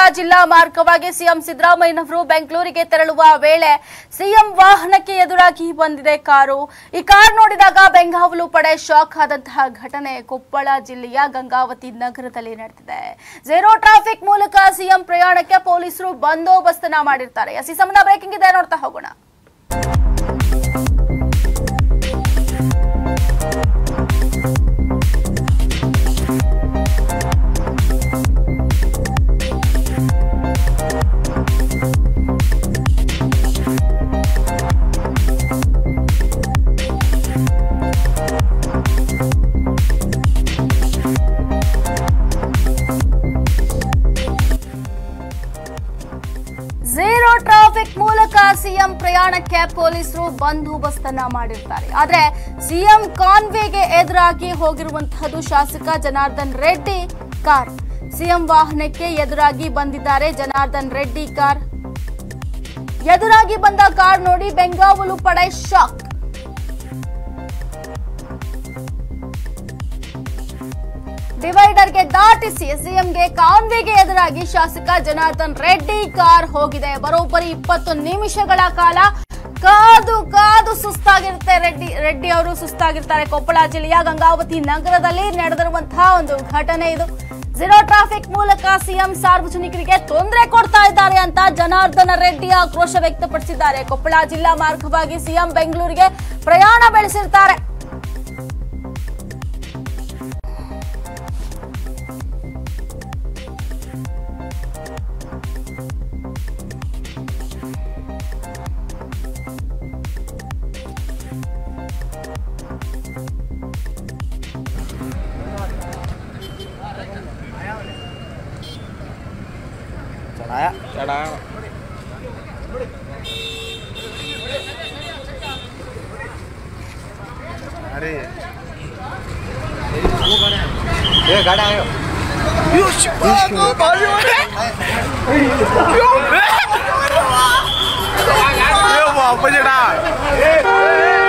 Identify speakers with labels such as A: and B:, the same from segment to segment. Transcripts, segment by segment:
A: ಜಿಲ್ಲಾ ಮಾರ್ಗವಾಗಿ ಸಿಎಂ ಸಿದ್ದರಾಮಯ್ಯನವರು ಬೆಂಗಳೂರಿಗೆ ತೆರಳುವ ವೇಳೆ ಸಿಎಂ ವಾಹನಕ್ಕೆ ಎದುರಾಗಿ ಬಂದಿದೆ ಕಾರು ಈ ಕಾರ್ ನೋಡಿದಾಗ ಬೆಂಗಾವಲು ಪಡೆ ಶಾಕ್ ಆದಂತಹ ಘಟನೆ ಕೊಪ್ಪಳ ಜಿಲ್ಲೆಯ ಗಂಗಾವತಿ ನಗರದಲ್ಲಿ ನಡೆದಿದೆ ಝೀರೋ ಟ್ರಾಫಿಕ್ ಮೂಲಕ ಸಿಎಂ ಪ್ರಯಾಣಕ್ಕೆ ಪೊಲೀಸರು ಬಂದೋಬಸ್ತನ್ನ ಮಾಡಿರ್ತಾರೆ ಎಸ್ ಈ ಸಂಬಂಧ ಬ್ರೇಕಿಂಗ್ ಇದೆ ನೋಡ್ತಾ ಹೋಗೋಣ ಝೀರೋ ಟ್ರಾಫಿಕ್ ಮೂಲಕ ಸಿಎಂ ಪ್ರಯಾಣಕ್ಕೆ ಪೊಲೀಸರು ಬಂದೋಬಸ್ತನ್ನ ಮಾಡಿರ್ತಾರೆ ಆದ್ರೆ ಸಿಎಂ ಕಾನ್ವೇಗೆ ಎದುರಾಗಿ ಹೋಗಿರುವಂತಹದ್ದು ಶಾಸಕ ಜನಾರ್ದನ್ ರೆಡ್ಡಿ ಕಾರ್ ಸಿಎಂ ವಾಹನಕ್ಕೆ ಎದುರಾಗಿ ಬಂದಿದ್ದಾರೆ ಜನಾರ್ದನ್ ರೆಡ್ಡಿ ಕಾರ್ ಎದುರಾಗಿ ಬಂದ ಕಾರ್ ನೋಡಿ ಬೆಂಗಾವಲು ಪಡೆ ಶಾಕ್ ಡಿವೈಡರ್ಗೆ ದಾಟಿಸಿ ಸಿಎಂಗೆ ಕಾನ್ವೆಗೆ ಎದುರಾಗಿ ಶಾಸಕ ಜನಾರ್ದನ್ ರೆಡ್ಡಿ ಕಾರ್ ಹೋಗಿದೆ ಬರೋಬ್ಬರಿ ಇಪ್ಪತ್ತು ನಿಮಿಷಗಳ ಕಾಲ ಕಾದು ಕಾದು ಸುಸ್ತಾಗಿರುತ್ತೆ ರೆಡ್ಡಿ ರೆಡ್ಡಿ ಅವರು ಸುಸ್ತಾಗಿರ್ತಾರೆ ಕೊಪ್ಪಳ ಜಿಲ್ಲೆಯ ಗಂಗಾವತಿ ನಗರದಲ್ಲಿ ನಡೆದಿರುವಂತಹ ಒಂದು ಘಟನೆ ಇದು ಝೀರೋ ಟ್ರಾಫಿಕ್ ಮೂಲಕ ಸಿಎಂ ಸಾರ್ವಜನಿಕರಿಗೆ ತೊಂದರೆ ಕೊಡ್ತಾ ಇದ್ದಾರೆ ಅಂತ ಜನಾರ್ದನ ರೆಡ್ಡಿ ಆಕ್ರೋಶ ವ್ಯಕ್ತಪಡಿಸಿದ್ದಾರೆ ಕೊಪ್ಪಳ ಜಿಲ್ಲಾ ಮಾರ್ಗವಾಗಿ ಸಿಎಂ ಬೆಂಗಳೂರಿಗೆ ಪ್ರಯಾಣ ಬೆಳೆಸಿರ್ತಾರೆ
B: चढ़ाया
C: चढ़ाया
B: अरे ये गाड़ी आयो वापस चढ़ा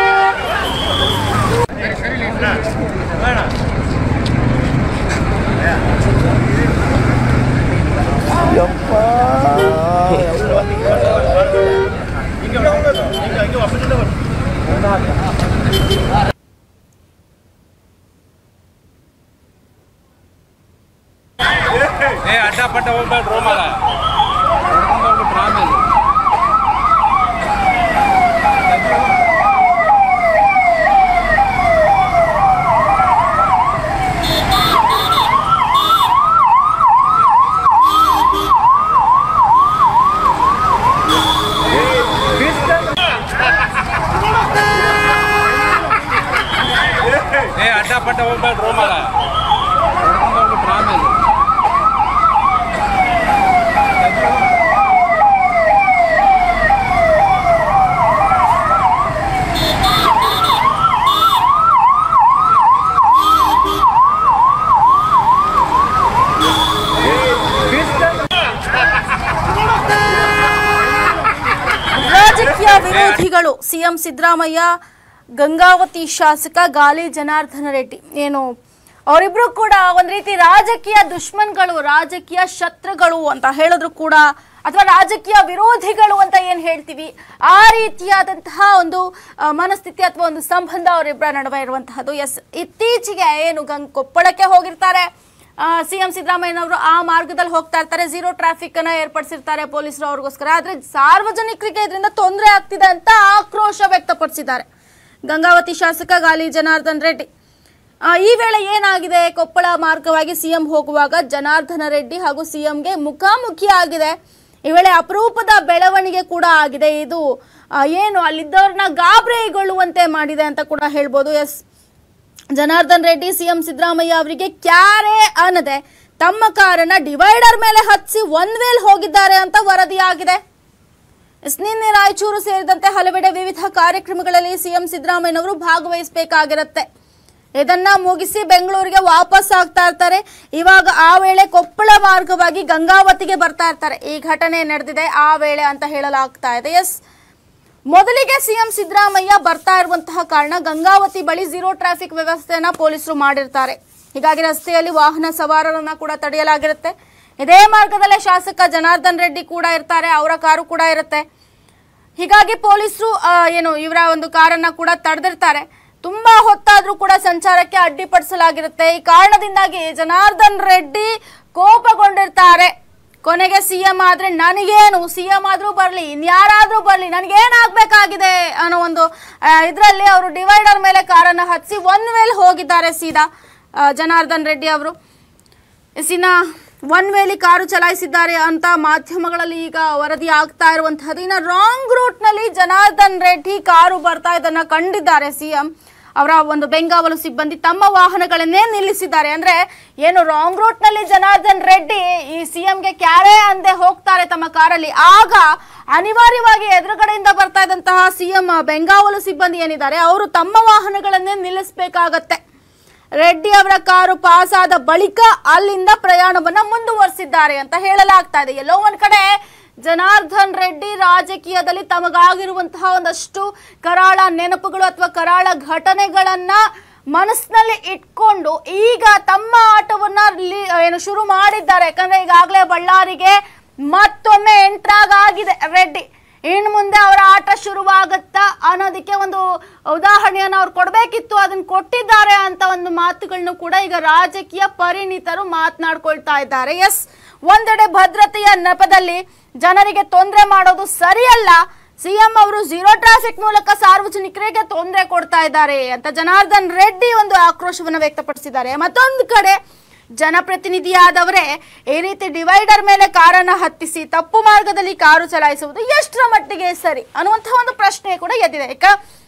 C: ಏ ಅಡ್ಡ ಪಡ್ಡ ಹೋಗ್ಬೇಡ್ರಿ ರೋಮಲ್ಲ ಹೋಗ್ಬಿಟ್ರ ಆಮೇಲೆ ಏ ಅಡ್ಡ ಪಡ್ಡ ಹೋಗ್ಬೇಡ್ರಿ ರೋಮಲ್ಲ ಹೋಗ್ಬಿಟ್ರ ಆಮೇಲೆ
A: ರಾಜಕೀಯ ವಿರೋಧಿಗಳು ಸಿಎಂ ಸಿದ್ದರಾಮಯ್ಯ ಗಂಗಾವತಿ ಶಾಸಕ ಗಾಲಿ ಜನಾರ್ದನ ರೆಡ್ಡಿ ಏನು ಅವರಿಬ್ರು ಕೂಡ ಒಂದ್ ರೀತಿ ರಾಜಕೀಯ ದುಶ್ಮನ್ಗಳು ರಾಜಕೀಯ ಶತ್ರುಗಳು ಅಂತ ಹೇಳಿದ್ರು ಕೂಡ ಅಥವಾ ರಾಜಕೀಯ ವಿರೋಧಿಗಳು ಅಂತ ಏನ್ ಹೇಳ್ತೀವಿ ಆ ರೀತಿಯಾದಂತಹ ಒಂದು ಆ, ಮನಸ್ಥಿತಿ ಅಥವಾ ಒಂದು ಸಂಬಂಧ ಅವರಿಬ್ಬರ ನಡುವೆ ಇರುವಂತಹದ್ದು ಎಸ್ ಇತ್ತೀಚೆಗೆ ಏನು ಗಂಗ್ ಕೊಪ್ಪಳಕ್ಕೆ ಹೋಗಿರ್ತಾರೆ ಸಿಎಂ ಸಿದ್ದರಾಮಯ್ಯನವರು ಆ ಮಾರ್ಗದಲ್ಲಿ ಹೋಗ್ತಾ ಇರ್ತಾರೆ ಝೀರೋ ಟ್ರಾಫಿಕ್ ಅನ್ನ ಏರ್ಪಡಿಸಿರ್ತಾರೆ ಪೊಲೀಸರು ಅವ್ರಿಗೋಸ್ಕರ ಆದ್ರೆ ಸಾರ್ವಜನಿಕರಿಗೆ ಇದರಿಂದ ತೊಂದರೆ ಆಗ್ತಿದೆ ಅಂತ ಆಕ್ರೋಶ ವ್ಯಕ್ತಪಡಿಸಿದ್ದಾರೆ ಗಂಗಾವತಿ ಶಾಸಕ ಗಾಲಿ ಜನಾರ್ದನ್ ರೆಡ್ಡಿ ಆ, ಈ ವೇಳೆ ಏನಾಗಿದೆ ಕೊಪ್ಪಳ ಮಾರ್ಗವಾಗಿ ಸಿಎಂ ಹೋಗುವಾಗ ಜನಾರ್ದನ ರೆಡ್ಡಿ ಹಾಗೂ ಸಿಎಂಗೆ ಮುಖಾಮುಖಿ ಆಗಿದೆ ಈ ವೇಳೆ ಅಪರೂಪದ ಬೆಳವಣಿಗೆ ಕೂಡ ಆಗಿದೆ ಇದು ಆ, ಏನು ಅಲ್ಲಿದ್ದವ್ರನ್ನ ಗಾಬರಿಗೊಳ್ಳುವಂತೆ ಮಾಡಿದೆ ಅಂತ ಕೂಡ ಹೇಳ್ಬೋದು ಎಸ್ ಜನಾರ್ದನ್ ರೆಡ್ಡಿ ಸಿಎಂ ಸಿದ್ದರಾಮಯ್ಯ ಅವರಿಗೆ ಕ್ಯಾರೆ ಅನ್ನದೆ ತಮ್ಮ ಕಾರನ್ನ ಡಿವೈಡರ್ ಮೇಲೆ ಹತ್ತಿ ಒನ್ ವೇಲ್ ಹೋಗಿದ್ದಾರೆ ಅಂತ ವರದಿಯಾಗಿದೆ ಎಸ್, ನಿನ್ನೆ ರಾಯಚೂರು ಸೇರಿದಂತೆ ಹಲವೆಡೆ ವಿವಿಧ ಕಾರ್ಯಕ್ರಮಗಳಲ್ಲಿ ಸಿಎಂ ಸಿದ್ದರಾಮಯ್ಯನವರು ಭಾಗವಹಿಸಬೇಕಾಗಿರುತ್ತೆ ಇದನ್ನ ಮುಗಿಸಿ ಬೆಂಗಳೂರಿಗೆ ವಾಪಸ್ ಆಗ್ತಾ ಇರ್ತಾರೆ ಇವಾಗ ಆ ವೇಳೆ ಕೊಪ್ಪಳ ಮಾರ್ಗವಾಗಿ ಗಂಗಾವತಿಗೆ ಬರ್ತಾ ಇರ್ತಾರೆ ಈ ಘಟನೆ ನಡೆದಿದೆ ಆ ವೇಳೆ ಅಂತ ಹೇಳಲಾಗ್ತಾ ಇದೆ ಎಸ್ ಮೊದಲಿಗೆ ಸಿಎಂ ಸಿದ್ದರಾಮಯ್ಯ ಬರ್ತಾ ಇರುವಂತಹ ಕಾರಣ ಗಂಗಾವತಿ ಬಳಿ ಝೀರೋ ಟ್ರಾಫಿಕ್ ವ್ಯವಸ್ಥೆಯನ್ನ ಪೊಲೀಸರು ಮಾಡಿರ್ತಾರೆ ಹೀಗಾಗಿ ರಸ್ತೆಯಲ್ಲಿ ವಾಹನ ಸವಾರರನ್ನ ಕೂಡ ತಡೆಯಲಾಗಿರುತ್ತೆ ಇದೇ ಮಾರ್ಗದಲ್ಲೇ ಶಾಸಕ ಜನಾರ್ದನ್ ರೆಡ್ಡಿ ಕೂಡ ಇರ್ತಾರೆ ಅವರ ಕಾರು ಕೂಡ ಇರುತ್ತೆ ಹೀಗಾಗಿ ಪೊಲೀಸರು ಆ, ಏನು ಇವರ ಒಂದು ಕಾರನ್ನ ಕೂಡ ತಡೆದಿರ್ತಾರೆ ತುಂಬಾ ಹೊತ್ತಾದ್ರೂ ಕೂಡ ಸಂಚಾರಕ್ಕೆ ಅಡ್ಡಿಪಡಿಸಲಾಗಿರುತ್ತೆ ಈ ಕಾರಣದಿಂದಾಗಿ ಜನಾರ್ದನ್ ರೆಡ್ಡಿ ಕೋಪಗೊಂಡಿರ್ತಾರೆ ಕೊನೆಗೆ ಸಿಎಂ ಆದ್ರೆ ನನಗೇನು ಸಿಎಂ ಆದ್ರೂ ಬರ್ಲಿ ಇನ್ಯಾರಾದ್ರೂ ಬರ್ಲಿ ನನಗೇನಾಗ್ಬೇಕಾಗಿದೆ ಅನ್ನೋ ಒಂದು ಇದರಲ್ಲಿ ಅವರು ಡಿವೈಡರ್ ಮೇಲೆ ಕಾರನ್ನ ಹತ್ತಿಸಿ ಒನ್ ವೇಲ್ ಹೋಗಿದ್ದಾರೆ ಸೀದಾ ಆ, ಜನಾರ್ದನ್ ರೆಡ್ಡಿ ಅವರು ಎಸಿನ ಒನ್ ವೇಲಿ ಕಾರು ಚಲಾಯಿಸಿದ್ದಾರೆ ಅಂತ ಮಾಧ್ಯಮಗಳಲ್ಲಿ ಈಗ ವರದಿ ಆಗ್ತಾ ಇರುವಂತಹದ್ದು ಇನ್ನು ರಾಂಗ್ ರೂಟ್ ನಲ್ಲಿ ಜನಾರ್ದನ್ ರೆಡ್ಡಿ ಕಾರು ಬರ್ತಾ ಇದನ್ನ ಕಂಡಿದ್ದಾರೆ ಸಿಎಂ ಅವರ ಒಂದು ಬೆಂಗಾವಲು ಸಿಬ್ಬಂದಿ ತಮ್ಮ ವಾಹನಗಳನ್ನೇ ನಿಲ್ಲಿಸಿದ್ದಾರೆ ಅಂದ್ರೆ ಏನು ರಾಂಗ್ ರೂಟ್ ನಲ್ಲಿ ಜನಾರ್ದನ್ ರೆಡ್ಡಿ ಈ ಸಿಎಂಗೆ ಕ್ಯಾರೆ ಅಂದೆ ಹೋಗ್ತಾರೆ ತಮ್ಮ ಕಾರಲ್ಲಿ ಆಗ ಅನಿವಾರ್ಯವಾಗಿ ಎದುರುಗಡೆಯಿಂದ ಬರ್ತಾ ಇದ್ದಂತಹ ಸಿಎಂ ಬೆಂಗಾವಲು ಸಿಬ್ಬಂದಿ ಏನಿದ್ದಾರೆ ಅವರು ತಮ್ಮ ವಾಹನಗಳನ್ನೇ ನಿಲ್ಲಿಸಬೇಕಾಗತ್ತೆ ರೆಡ್ಡಿ ಅವರ ಕಾರು ಪಾಸ್ ಆದ ಬಳಿಕ ಅಲ್ಲಿಂದ ಪ್ರಯಾಣವನ್ನ ಮುಂದುವರಿಸಿದ್ದಾರೆ ಅಂತ ಹೇಳಲಾಗ್ತಾ ಇದೆ ಎಲ್ಲೋ ಒಂದ್ ಕಡೆ ಜನಾರ್ದನ್ ರೆಡ್ಡಿ ರಾಜಕೀಯದಲ್ಲಿ ತಮಗಾಗಿರುವಂತಹ ಒಂದಷ್ಟು ಕರಾಳ ನೆನಪುಗಳು ಅಥವಾ ಕರಾಳ ಘಟನೆಗಳನ್ನ ಮನಸ್ಸಿನಲ್ಲಿ ಇಟ್ಕೊಂಡು ಈಗ ತಮ್ಮ ಆಟವನ್ನ ಇಲ್ಲಿ ಏನು ಶುರು ಮಾಡಿದ್ದಾರೆ ಯಾಕಂದ್ರೆ ಈಗಾಗಲೇ ಬಳ್ಳಾರಿಗೆ ಮತ್ತೊಮ್ಮೆ ಎಂಟ್ರಾಗ್ ಆಗಿದೆ ರೆಡ್ಡಿ ಇನ್ನು ಮುಂದೆ ಅವರ ಆಟ ಶುರುವಾಗುತ್ತಾ ಅನ್ನೋದಕ್ಕೆ ಒಂದು ಉದಾಹರಣೆಯನ್ನು ಅವ್ರು ಕೊಡಬೇಕಿತ್ತು ಅದನ್ನ ಕೊಟ್ಟಿದ್ದಾರೆ ಅಂತ ಒಂದು ಮಾತುಗಳನ್ನು ಕೂಡ ಈಗ ರಾಜಕೀಯ ಪರಿಣಿತರು ಮಾತನಾಡ್ಕೊಳ್ತಾ ಇದ್ದಾರೆ ಎಸ್ ಒಂದೆಡೆ ಭದ್ರತೆಯ ನೆಪದಲ್ಲಿ ಜನರಿಗೆ ತೊಂದರೆ ಮಾಡೋದು ಸರಿಯಲ್ಲ ಸಿಎಂ ಅವರು ಝೀರೋ ಟ್ರಾಫಿಕ್ ಮೂಲಕ ಸಾರ್ವಜನಿಕರಿಗೆ ತೊಂದರೆ ಕೊಡ್ತಾ ಇದ್ದಾರೆ ಅಂತ ಜನಾರ್ದನ್ ರೆಡ್ಡಿ ಒಂದು ಆಕ್ರೋಶವನ್ನು ವ್ಯಕ್ತಪಡಿಸಿದ್ದಾರೆ ಮತ್ತೊಂದು ಕಡೆ ಜನಪ್ರತಿನಿಧಿಯಾದವರೇ ಈ ರೀತಿ ಡಿವೈಡರ್ ಮೇಲೆ ಕಾರನ್ನ ಹತ್ತಿಸಿ ತಪ್ಪು ಮಾರ್ಗದಲ್ಲಿ ಕಾರು ಚಲಾಯಿಸುವುದು ಎಷ್ಟರ ಮಟ್ಟಿಗೆ ಸರಿ ಅನ್ನುವಂತಹ ಒಂದು ಪ್ರಶ್ನೆ ಕೂಡ ಎದ್ದಿದೆ ಯಾಕ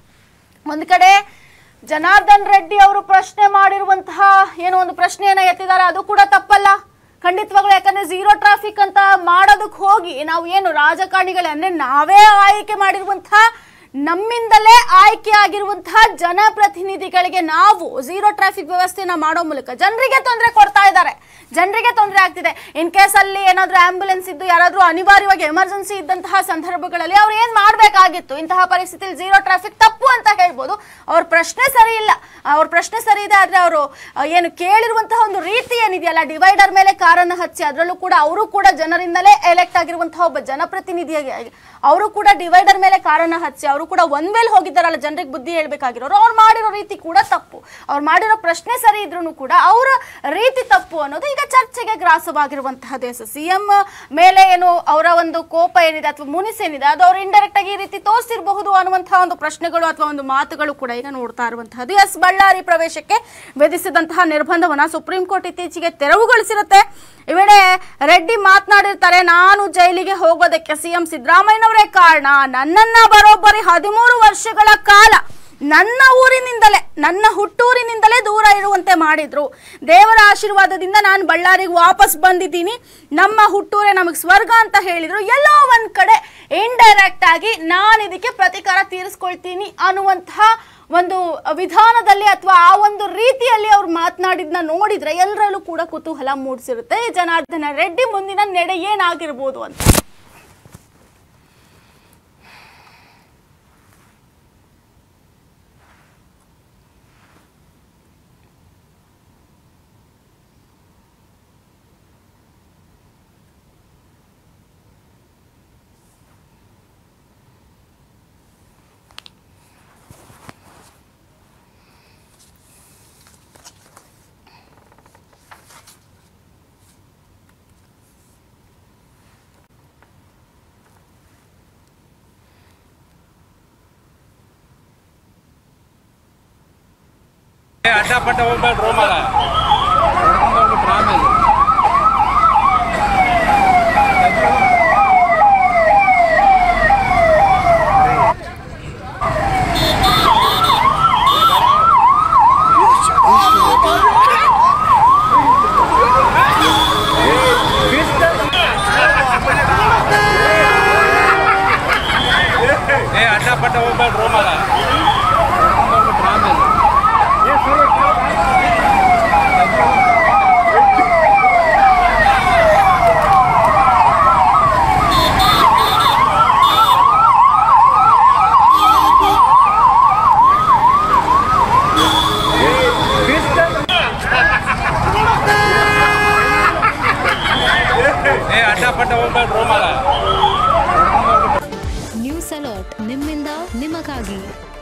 A: ಒಂದು ಕಡೆ ಜನಾರ್ದನ್ ರೆಡ್ಡಿ ಅವರು ಪ್ರಶ್ನೆ ಮಾಡಿರುವಂತಹ ಏನೋ ಒಂದು ಪ್ರಶ್ನೆಯನ್ನ ಎತ್ತಿದ್ದಾರೆ ಅದು ಕೂಡ ತಪ್ಪಲ್ಲ ಖಂಡಿತವಾಗ್ಲು ಯಾಕಂದ್ರೆ ಝೀರೋ ಟ್ರಾಫಿಕ್ ಅಂತ ಮಾಡೋದಕ್ಕೆ ಹೋಗಿ ನಾವು ಏನು ರಾಜಕಾರಣಿಗಳೇ ಅಂದ್ರೆ ನಾವೇ ಆಯ್ಕೆ ಮಾಡಿರುವಂತಹ ನಮ್ಮಿಂದಲೇ ಆಯ್ಕೆ ಆಗಿರುವಂತಹ ಜನಪ್ರತಿನಿಧಿಗಳಿಗೆ ನಾವು ಝೀರೋ ಟ್ರಾಫಿಕ್ ವ್ಯವಸ್ಥೆನ ಮಾಡೋ ಮೂಲಕ ಜನರಿಗೆ ತೊಂದರೆ ಕೊಡ್ತಾ ಇದ್ದಾರೆ ಜನರಿಗೆ ತೊಂದರೆ ಆಗ್ತಿದೆ ಇನ್ ಕೇಸ್ ಅಲ್ಲಿ ಏನಾದ್ರೂ ಆಂಬ್ಯುಲೆನ್ಸ್ ಇದ್ದು ಯಾರಾದ್ರೂ ಅನಿವಾರ್ಯವಾಗಿ ಎಮರ್ಜೆನ್ಸಿ ಇದ್ದಂತಹ ಸಂದರ್ಭಗಳಲ್ಲಿ ಅವ್ರು ಏನ್ ಮಾಡ್ಬೇಕಾಗಿತ್ತು ಇಂತಹ ಪರಿಸ್ಥಿತಿಯಲ್ಲಿ ಝೀರೋ ಟ್ರಾಫಿಕ್ ತಪ್ಪು ಅಂತ ಹೇಳ್ಬೋದು ಅವ್ರ ಪ್ರಶ್ನೆ ಸರಿ ಇಲ್ಲ ಅವ್ರ ಪ್ರಶ್ನೆ ಸರಿ ಇದೆ ಆದ್ರೆ ಅವರು ಏನು ಕೇಳಿರುವಂತಹ ಒಂದು ರೀತಿ ಏನಿದೆಯಲ್ಲ ಡಿವೈಡರ್ ಮೇಲೆ ಕಾರನ್ನು ಹಚ್ಚಿ ಅದರಲ್ಲೂ ಕೂಡ ಅವರು ಕೂಡ ಜನರಿಂದಲೇ ಎಲೆಕ್ಟ್ ಆಗಿರುವಂತಹ ಒಬ್ಬ ಜನಪ್ರತಿನಿಧಿಯಾಗಿ ಅವರು ಕೂಡ ಡಿವೈಡರ್ ಮೇಲೆ ಕಾರನ್ನ ಹಚ್ಚಿ ಅವರು ಕೂಡ ಒಂದ್ ವೇಲ್ ಹೋಗಿದ್ದಾರಲ್ಲ ಜನರಿಗೆ ಬುದ್ಧಿ ಹೇಳ್ಬೇಕಾಗಿರೋರು ಅವ್ರು ಮಾಡಿರೋ ರೀತಿ ಕೂಡ ತಪ್ಪು ಅವ್ರು ಮಾಡಿರೋ ಪ್ರಶ್ನೆ ಸರಿ ಇದ್ರೂ ಕೂಡ ಅವರ ರೀತಿ ತಪ್ಪು ಅನ್ನೋದು ಈಗ ಚರ್ಚೆಗೆ ಗ್ರಾಸವಾಗಿರುವಂತಹದ್ದು ಎಸ್ ಸಿಎಂ ಮೇಲೆ ಏನು ಅವರ ಒಂದು ಕೋಪ ಏನಿದೆ ಅಥವಾ ಮುನಿಸ್ ಏನಿದೆ ಅದು ಅವ್ರು ಇಂಡೈರೆಕ್ಟ್ ಆಗಿ ಈ ರೀತಿ ತೋರಿಸಿರಬಹುದು ಅನ್ನುವಂತಹ ಒಂದು ಪ್ರಶ್ನೆಗಳು ಅಥವಾ ಒಂದು ಮಾತುಗಳು ಕೂಡ ಈಗ ನೋಡ್ತಾ ಇರುವಂತಹದ್ದು ಎಸ್ ಬಳ್ಳಾರಿ ಪ್ರವೇಶಕ್ಕೆ ವಿಧಿಸಿದಂತಹ ನಿರ್ಬಂಧವನ್ನ ಸುಪ್ರೀಂ ಕೋರ್ಟ್ ಇತ್ತೀಚೆಗೆ ತೆರವುಗೊಳಿಸಿರುತ್ತೆ ಈ ವೇಳೆ ರೆಡ್ಡಿ ಮಾತನಾಡಿರ್ತಾರೆ ನಾನು ಜೈಲಿಗೆ ಹೋಗೋದಕ್ಕೆ ಸಿಎಂ ಸಿದ್ದರಾಮಯ್ಯನವರೇ ಕಾರಣ ನನ್ನನ್ನ ಬರೋಬ್ಬರಿ ಹದಿಮೂರು ವರ್ಷಗಳ ಕಾಲ ನನ್ನ ಊರಿನಿಂದಲೇ ನನ್ನ ಹುಟ್ಟೂರಿನಿಂದಲೇ ದೂರ ಇರುವಂತೆ ಮಾಡಿದ್ರು ದೇವರ ಆಶೀರ್ವಾದದಿಂದ ನಾನು ಬಳ್ಳಾರಿಗೆ ವಾಪಸ್ ಬಂದಿದ್ದೀನಿ ನಮ್ಮ ಹುಟ್ಟೂರೇ ನಮಗೆ ಸ್ವರ್ಗ ಅಂತ ಹೇಳಿದ್ರು ಎಲ್ಲೋ ಒಂದ್ ಕಡೆ ಇಂಡೈರೆಕ್ಟ್ ಆಗಿ ನಾನು ಇದಕ್ಕೆ ಪ್ರತಿಕಾರ ತೀರಿಸ್ಕೊಳ್ತೀನಿ ಅನ್ನುವಂತಹ ಒಂದು ವಿಧಾನದಲ್ಲಿ ಅಥವಾ ಆ ಒಂದು ರೀತಿಯಲ್ಲಿ ಅವ್ರು ಮಾತನಾಡಿದ್ನ ನೋಡಿದ್ರೆ ಎಲ್ಲರಲ್ಲೂ ಕೂಡ ಕುತೂಹಲ ಮೂಡಿಸಿರುತ್ತೆ ಈ ಜನಾರ್ದನ ರೆಡ್ಡಿ ಮುಂದಿನ ನಡೆ ಏನಾಗಿರ್ಬೋದು ಅಂತ
C: ಏ, ಅಡ್ಡ ಪಡ್ಡ ಹೋಗ್ಬೇಡ್ರಿ ರೋಮಲ್ಲ ಹೋಗ್ಬಿಟ್ರೆ ಆಮೇಲೆ ಏ ಅಡ್ಡ ಪಡ್ಡ ಹೋಗ್ಬೇಡ್ರಿ ರೋಮಲ್ಲ ಹೋಗ್ಬಿಟ್ರೆ ಆಮೇಲೆ ಪಟ್ಟ ಹೋಗ್ಬೇಡ ರೋಮಲ್ಲ
D: ನ್ಯೂಸ್ ಅಲರ್ಟ್ ನಿಮ್ಮಿಂದ ನಿಮಗಾಗಿ